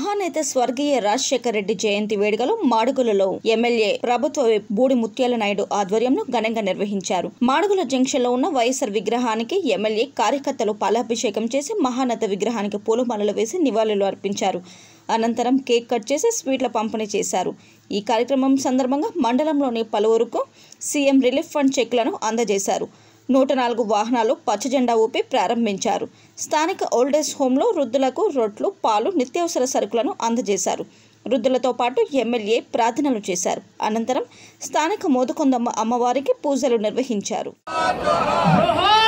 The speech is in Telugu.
మహానేత స్వర్గీయ రాజశేఖర రెడ్డి జయంతి వేడుకలు మాడుగులలో ఎమ్మెల్యే ప్రభుత్వ విప్ బూడి ముత్యాల నాయుడు ఆధ్వర్యంలో ఘనంగా నిర్వహించారు మాడుగుల జంక్షన్ లో ఉన్న వైఎస్ఆర్ విగ్రహానికి ఎమ్మెల్యే కార్యకర్తలు పాలాభిషేకం చేసి మహానేత విగ్రహానికి పూలమాలలు వేసి నివాళులు అర్పించారు అనంతరం కేక్ కట్ చేసి స్వీట్ల పంపిణీ చేశారు ఈ కార్యక్రమం సందర్భంగా మండలంలోని పలువురుకు సీఎం రిలీఫ్ ఫండ్ చెక్లను అందజేశారు నూట నాలుగు వాహనాలు పచ్చజెండా ఊపి ప్రారంభించారు స్థానిక ఓల్డేజ్ హోంలో వృద్ధులకు రొట్లు పాలు నిత్యావసర సరుకులను అందజేశారు వృద్ధులతో పాటు ఎమ్మెల్యే ప్రార్థనలు చేశారు అనంతరం స్థానిక మోదుకొందమ్మ అమ్మవారికి పూజలు నిర్వహించారు జోహార్